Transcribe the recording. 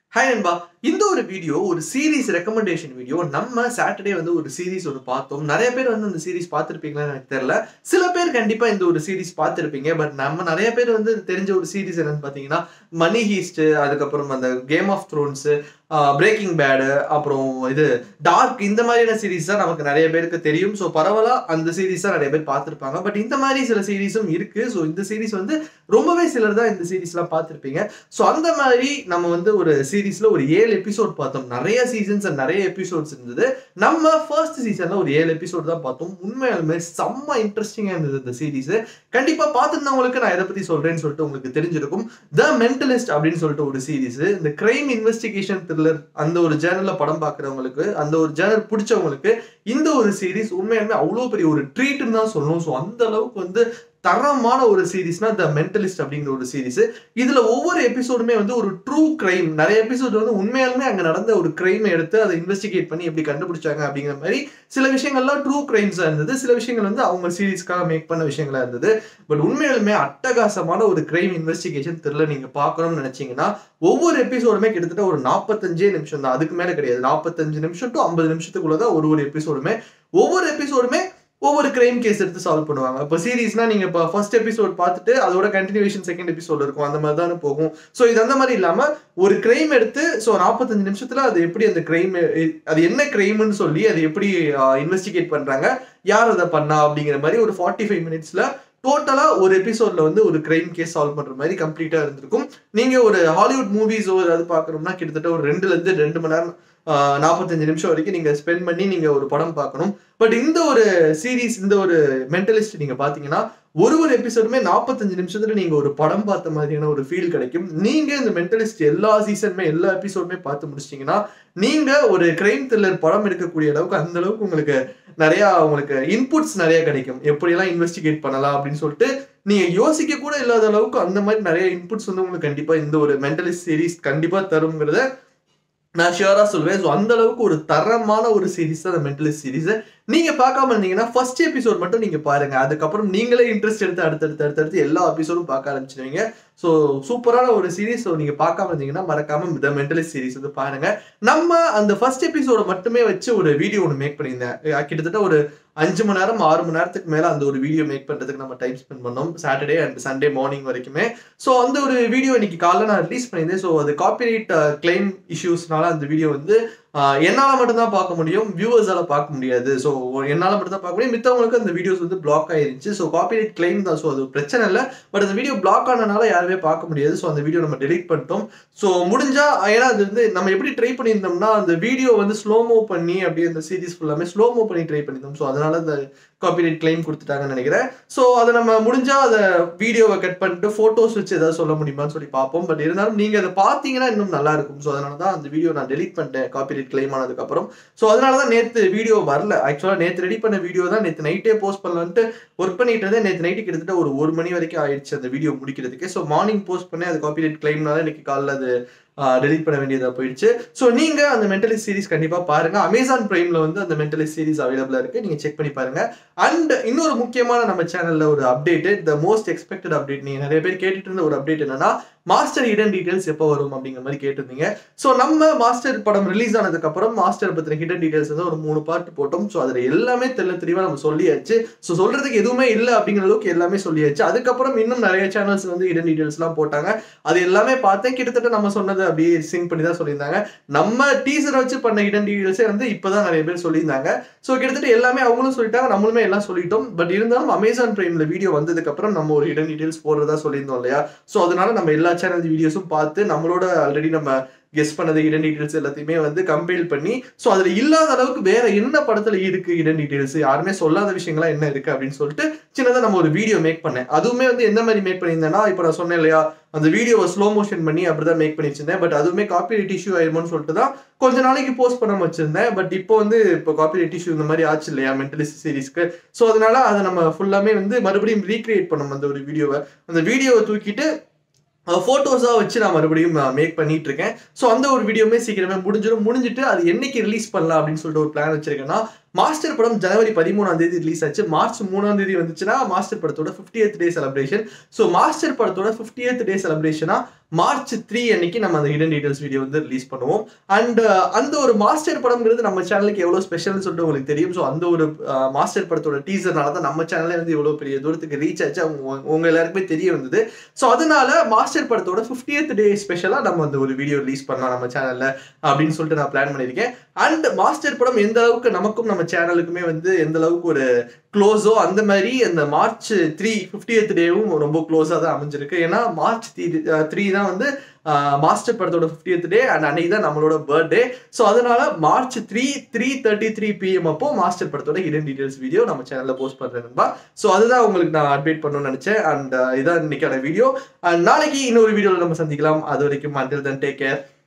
hi நண்பா இந்த ஒரு வீடியோ ஒரு சீரிஸ் ரெக்கமெண்டேஷன் வீடியோ நம்ம சாட்டர்டே வந்து ஒரு சீரிஸ் ஒரு பார்த்தோம் நிறைய பேர் வந்து அந்த சீரிஸ் பார்த்துருப்பீங்களான்னு எனக்கு தெரியல சில பேர் கண்டிப்பா இந்த ஒரு சீரிஸ் பார்த்துருப்பீங்க பட் நம்ம நிறைய பேர் வந்து தெரிஞ்ச ஒரு சீரிஸ் என்னன்னு பார்த்தீங்கன்னா மணி ஹீஸ்ட் அதுக்கப்புறம் அந்த game of thrones breaking bad அப்புறம் இது டார்க் இந்த மாதிரியான சீரிஸ் தான் நமக்கு நிறைய பேருக்கு தெரியும் ஸோ பரவாயில்ல அந்த சீரிஸ் தான் நிறைய பேர் பார்த்துருப்பாங்க பட் இந்த மாதிரி சில சீரிஸும் இருக்கு ஸோ இந்த சீரிஸ் வந்து ரொம்பவே சிலர் தான் இந்த சீரிஸ்லாம் பார்த்துருப்பீங்க ஸோ அந்த மாதிரி நம்ம வந்து ஒரு சீரீஸ்ல ஒரு ஏழு எபிசோட் பார்த்தோம் நிறைய சீசன்ஸ் அண்ட் நிறைய எபிசோட்ஸ் இருந்தது நம்ம ஃபர்ஸ்ட் சீசன்ல ஒரு ஏழு எபிசோட் தான் பார்த்தோம் உண்மையாலுமே செம்ம இன்ட்ரெஸ்டிங்கா இருந்தது இந்த சீரீஸ் கண்டிப்பா பார்த்துருந்தவங்களுக்கு நான் எதை பத்தி சொல்றேன்னு சொல்லிட்டு உங்களுக்கு தெரிஞ்சிருக்கும் த மென்டலிஸ்ட் அப்படின்னு சொல்லிட்டு ஒரு சீரீஸ் இந்த கிரைம் இன்வெஸ்டிகேஷன் த்ரில்லர் அந்த ஒரு ஜேர்னல்ல படம் பார்க்குறவங்களுக்கு அந்த ஒரு ஜேர்னல் பிடிச்சவங்களுக்கு இந்த ஒரு சீரீஸ் உண்மையாலுமே அவ்வளோ பெரிய ஒரு ட்ரீட்னு தான் சொல்லணும் ஸோ அந்த அளவுக்கு வந்து தரமான ஒரு சீரீஸ்னா த மென்டலிஸ்ட் அப்படிங்கிற ஒரு சீரீஸ் இதுல ஒவ்வொரு எபிசோடுமே வந்து ஒரு ட்ரூ கிரைம் நிறைய எபிசோட் வந்து உண்மையாலுமே அங்க நடந்த ஒரு கிரைமை எடுத்து அதை இன்வெஸ்டிகேட் பண்ணி எப்படி கண்டுபிடிச்சாங்க அப்படிங்கிற மாதிரி சில விஷயங்கள்லாம் ட்ரூ கிரைம்ஸா இருந்தது சில விஷயங்கள் வந்து அவங்க சீரீஸ்க்காக மேக் பண்ண விஷயங்களா இருந்தது பட் உண்மையாலுமே அட்டகாசமான ஒரு கிரைம் இன்வெஸ்டிகேஷன் தெரியல நீங்க பார்க்கணும்னு நினைச்சீங்கன்னா ஒவ்வொரு எபிசோடுமே கிட்டத்தட்ட ஒரு நாற்பத்தஞ்சே நிமிஷம் தான் அதுக்கு மேல கிடையாது நாற்பத்தஞ்சு நிமிஷம் டு ஐம்பது நிமிஷத்துக்குள்ளதான் ஒரு ஒரு எபிசோடுமே ஒவ்வொரு எபிசோடுமே ஒவ்வொரு கிரைம் கேஸ் எடுத்து சால்வ் பண்ணுவாங்க இப்போ சீரீஸ்னா நீங்க இப்போ ஃபர்ஸ்ட் எபிசோட் பார்த்துட்டு அதோட கண்டினியூஷன் செகண்ட் எபிசோட் இருக்கும் அந்த மாதிரி தானே போகும் ஸோ இது அந்த மாதிரி இல்லாம ஒரு கிரைம் எடுத்து ஸோ நாற்பத்தஞ்சு நிமிஷத்துல அது எப்படி அந்த கிரைம் அது என்ன கிரைம்னு சொல்லி அது எப்படி இன்வெஸ்டிகேட் பண்றாங்க யார் அதை பண்ணா அப்படிங்கிற மாதிரி ஒரு ஃபார்ட்டி ஃபைவ் மினிட்ஸ்ல டோட்டலா ஒரு எபிசோட்ல வந்து ஒரு கிரைம் கேஸ் சால்வ் பண்ற மாதிரி கம்ப்ளீட்டா இருந்திருக்கும் நீங்க ஒரு ஹாலிவுட் மூவிஸோ ஏதாவது பாக்கணும்னா கிட்டத்தட்ட ஒரு ரெண்டுல இருந்து ரெண்டு மணி நேரம் நாற்பத்தஞ்சு நிமிஷம் வரைக்கும் நீங்க ஸ்பெண்ட் பண்ணி நீங்க ஒரு படம் பார்க்கணும் பட் இந்த ஒரு சீரீஸ் இந்த ஒரு மென்டலிஸ்ட் நீங்க பாத்தீங்கன்னா ஒரு ஒரு எபிசோடுமே நாற்பத்தஞ்சு நிமிஷத்துல நீங்க ஒரு படம் பார்த்த மாதிரியான ஒரு ஃபீல் கிடைக்கும் நீங்க இந்த மென்டலிஸ்ட் எல்லா சீசனுமே எல்லா எபிசோடுமே பார்த்து முடிச்சிட்டீங்கன்னா நீங்க ஒரு கிரைம் த்ரில்லர் படம் எடுக்கக்கூடிய அளவுக்கு அந்த அளவுக்கு உங்களுக்கு நிறைய உங்களுக்கு இன்புட்ஸ் நிறைய கிடைக்கும் எப்படியெல்லாம் இன்வெஸ்டிகேட் பண்ணலாம் அப்படின்னு சொல்லிட்டு நீங்க யோசிக்க கூட இல்லாத அளவுக்கு அந்த மாதிரி நிறைய இன்புட்ஸ் வந்து உங்களுக்கு கண்டிப்பா இந்த ஒரு மென்டலிஸ்ட் சீரீஸ் கண்டிப்பா தருங்கிறத நான் ஷியரா சொல்வேன் ஸோ அந்த அளவுக்கு ஒரு தரமான ஒரு சீரிஸ் தான் மென்டலிஸ்ட் சீரிஸ் நீங்க பார்க்காம இருந்தீங்கன்னா ஃபர்ஸ்ட் எபிசோட் மட்டும் நீங்க பாருங்க அதுக்கப்புறம் நீங்களே இன்ட்ரெஸ்ட் எடுத்து அடுத்தடுத்து அடுத்தடுத்து எல்லா எபிசோடும் பார்க்க ஆரம்பிச்சிருவீங்க ஸோ சூப்பரான ஒரு சீரிஸ் ஸோ நீங்க பார்க்காம இருந்தீங்கன்னா மறக்காம த மென்டலிஸ்ட் சீரிஸ் வந்து பாருங்க நம்ம அந்த ஃபர்ஸ்ட் எபிசோட மட்டுமே வச்சு ஒரு வீடியோ ஒன்று மேக் பண்ணியிருந்தேன் கிட்டத்தட்ட ஒரு அஞ்சு மணி நேரம் ஆறு மணி நேரத்துக்கு மேல அந்த ஒரு வீடியோ மேக் பண்றதுக்கு நம்ம டைம் ஸ்பெண்ட் பண்ணோம் சாட்டர்டே அண்ட் சண்டே மார்னிங் வரைக்குமே ஸோ அந்த ஒரு வீடியோ இன்னைக்கு காலைல நான் ரிலீஸ் பண்ணியிருந்தேன் ஸோ அது காப்பிரைட் கிளைம் இஷ்யூஸ்னால அந்த வீடியோ வந்து என்னால் மட்டும்தான் பார்க்க முடியும் வியூவர்ஸால பார்க்க முடியாது ஸோ என்னால் மட்டும் தான் பார்க்க முடியும் மித்தவங்களுக்கு அந்த வீடியோஸ் வந்து பிளாக் ஆயிருச்சு ஸோ காப்பிரைட் கிளைம் தான் ஸோ அது பிரச்சனை இல்லை பட் அந்த வீடியோ பிளாக் ஆனனால யாருமே பார்க்க முடியாது ஸோ அந்த வீடியோ நம்ம டெலிட் பண்ணிட்டோம் ஸோ முடிஞ்சா ஏன்னா அது வந்து நம்ம எப்படி ட்ரை பண்ணியிருந்தோம்னா அந்த வீடியோ வந்து ஸ்லோமோ பண்ணி அப்படியே அந்த சீரிஸ் ஃபுல்லாமே ஸ்லோமோ பண்ணி ட்ரை பண்ணியிருந்தோம் ஸோ அதனால அந்த காப்பிரைட் கிளைம் கொடுத்துட்டாங்கன்னு நினைக்கிறேன் ஸோ அதை நம்ம முடிஞ்சா அதை வீடியோவை கட் பண்ணிட்டு ஃபோட்டோஸ் வச்சு ஏதாவது சொல்ல முடியுமான்னு சொல்லி பார்ப்போம் பட் இருந்தாலும் நீங்க அதை பார்த்தீங்கன்னா இன்னும் நல்லா இருக்கும் ஸோ அதனால தான் அந்த வீடியோ நான் டெலிட் பண்ணிட்டேன் காப்பிரைட் கிளைம் ஆனதுக்கப்புறம் ஸோ அதனால தான் நேற்று வீடியோ வரல ஆக்சுவலாக நேற்று ரெடி பண்ண வீடியோ தான் நேற்று நைட்டே போஸ்ட் பண்ணலான்ட்டு ஒர்க் பண்ணிட்டு இருந்தேன் நேற்று நைட்டு கிட்டத்தட்ட ஒரு ஒரு மணி வரைக்கும் ஆயிடுச்சு அந்த வீடியோ முடிக்கிறதுக்கு ஸோ மார்னிங் போஸ்ட் பண்ணி அது காப்பிரைட் கிளைம்னால இன்னைக்கு காலைல அது டெலிட் பண்ண வேண்டியதாக போயிடுச்சு ஸோ நீங்க அந்த மென்டலிஸ்ட் சீரிஸ் கண்டிப்பா பாருங்க அமேசான் பிரைம்ல வந்து அந்த மென்டலிஸ்ட் சீரிஸ் அவைலபிளா இருக்கு நீங்க செக் பண்ணி பாருங்க அண்ட் இன்னொரு முக்கியமான நம்ம சேனல்ல ஒரு update the most expected update நீங்க நிறைய பேர் கேட்டுட்டு இருந்த ஒரு அப்டேட் என்னன்னா மாஸ்டர் ஹிடன் டீடைல்ஸ் எப்போ வரும் அப்படிங்கிற மாதிரி கேட்டிருந்தீங்க ஸோ நம்ம மாஸ்டர் படம் ரிலீஸ் ஆனதுக்கு அப்புறம் மாஸ்டர் பத்தின ஹிடன் டீடைல்ஸ் வந்து ஒரு மூணு பார்ட் போட்டோம் ஸோ அதில் எல்லாமே தெல்ல தெளிவாக நம்ம சொல்லியாச்சு ஸோ சொல்றதுக்கு எதுவுமே இல்லை அப்படிங்கிற அளவுக்கு எல்லாமே சொல்லியாச்சு அதுக்கப்புறம் இன்னும் நிறைய சேனல்ஸ் வந்து ஹிடன் டீடைல்ஸ்லாம் போட்டாங்க அது எல்லாமே பார்த்தேன் கிட்டத்தட்ட நம்ம சொன்னது அப்படியே சிங்க் பண்ணி தான் சொல்லியிருந்தாங்க நம்ம டீசரை வச்சு பண்ண ஹிடன் டீடைல்ஸே வந்து இப்போதான் நிறைய பேர் சொல்லியிருந்தாங்க ஸோ கிட்டத்தட்ட எல்லாமே அவங்களும் சொல்லிட்டாங்க நம்மளுமே எல்லாம் சொல்லிட்டோம் பட் இருந்தாலும் அமேசான் பிரைம்ல வீடியோ வந்ததுக்கு அப்புறம் நம்ம ஒரு ஹிடன் டீடைல்ஸ் போடுறதா சொல்லியிருந்தோம் இல்லையா ஸோ அதனால நம்ம எல்லா சேனல் வீடியோஸும் பார்த்து நம்மளோட ஆல்ரெடி நம்ம கெஸ் பண்ணது இடன் டீடைல்ஸ் எல்லாத்தையுமே வந்து கம்பைல் பண்ணி ஸோ அதில் இல்லாத அளவுக்கு வேற என்ன படத்துல இருக்கு இடன் டீடைல்ஸ் யாருமே சொல்லாத விஷயங்களா என்ன இருக்கு அப்படின்னு சொல்லிட்டு சின்னதாக நம்ம ஒரு வீடியோ மேக் பண்ணேன் அதுவுமே வந்து எந்த மாதிரி மேக் பண்ணியிருந்தேன்னா இப்போ நான் சொன்னேன் இல்லையா அந்த வீடியோவை ஸ்லோ மோஷன் பண்ணி அப்படிதான் மேக் பண்ணி வச்சிருந்தேன் பட் அதுவுமே காப்பிரைட் இஷ்யூ ஆயிருமோன்னு சொல்லிட்டு தான் கொஞ்ச நாளைக்கு போஸ்ட் பண்ண வச்சிருந்தேன் பட் இப்போ வந்து இப்போ காப்பிரைட் இஷ்யூ இந்த மாதிரி ஆச்சு இல்லையா மென்டலிஸ்ட் சீரிஸ்க்கு ஸோ அதனால அதை நம்ம ஃபுல்லாமே வந்து மறுபடியும் ரீக்ரியேட் பண்ணோம் அந்த ஒரு வீடியோவை அந்த வீடியோவை தூக்கிட்டு ஃபோட்டோஸாக வச்சு நான் மறுபடியும் மேக் பண்ணிட்டு இருக்கேன் ஸோ அந்த ஒரு வீடியோமே சீக்கிரமே முடிஞ்சிடும் முடிஞ்சிட்டு அது என்னைக்கு ரிலீஸ் பண்ணலாம் அப்படின்னு சொல்லிட்டு ஒரு பிளான் வச்சிருக்கேன்னா மாஸ்டர் படம் ஜனவரி பதிமூணாம் தேதி ரிலீஸ் ஆச்சு மார்ச் மூணாம் தேதி வந்துச்சுன்னா மாஸ்டர் படத்தோட 50th day celebration so master படத்தோட 50th டே செலிப்ரேஷனா மார்ச் த்ரீ அன்னைக்கு நம்ம அந்த ஹிடன் டீடைல்ஸ் வீடியோ வந்து ரிலீஸ் பண்ணுவோம் அண்ட் அந்த ஒரு மாஸ்டர் படம்ங்கிறது நம்ம சேனலுக்கு எவ்வளோ ஸ்பெஷல்னு சொல்லிட்டு உங்களுக்கு தெரியும் ஸோ அந்த ஒரு மாஸ்டர் படத்தோட டீசர்னால தான் நம்ம சேனலே வந்து எவ்வளோ பெரிய தூரத்துக்கு ரீச் ஆச்சு அவங்க உங்க எல்லாருக்குமே தெரிய வந்தது ஸோ அதனால மாஸ்டர் படத்தோட 50th டே ஸ்பெஷலாக நம்ம அந்த ஒரு வீடியோ ரிலீஸ் பண்ணலாம் நம்ம சேனல்ல அப்படின்னு சொல்லிட்டு நான் பிளான் பண்ணியிருக்கேன் அண்ட் மாஸ்டர் படம் எந்த அளவுக்கு நமக்கும் நம்ம சேனலுக்குமே வந்து எந்த அளவுக்கு ஒரு க்ளோஸோ அந்த மாதிரி அந்த மார்ச் த்ரீ ஃபிஃப்டியத் டேவும் ரொம்ப க்ளோஸாக தான் அமைஞ்சிருக்கு ஏன்னா மார்ச் த்ரீ த்ரீ தான் வந்து மாஸ்டர் படத்தோட ஃபிஃப்டியத் டே அண்ட் அன்னைக்கு தான் நம்மளோட பர்த்டே ஸோ அதனால March three three thirty three PM அப்போ மாஸ்டர் படத்தோட ஹிடன் டீடைல்ஸ் வீடியோ நம்ம சேனலில் போஸ்ட் பண்ணுறேன் நண்பா ஸோ அதுதான் உங்களுக்கு நான் அப்டேட் பண்ணணும்னு நினச்சேன் அண்ட் இதான் இன்னைக்கான வீடியோ அண்ட் நாளைக்கு இன்னொரு வீடியோவில் நம்ம சந்திக்கலாம் அது வரைக்கும் அண்டில் தன் டேக் கேர்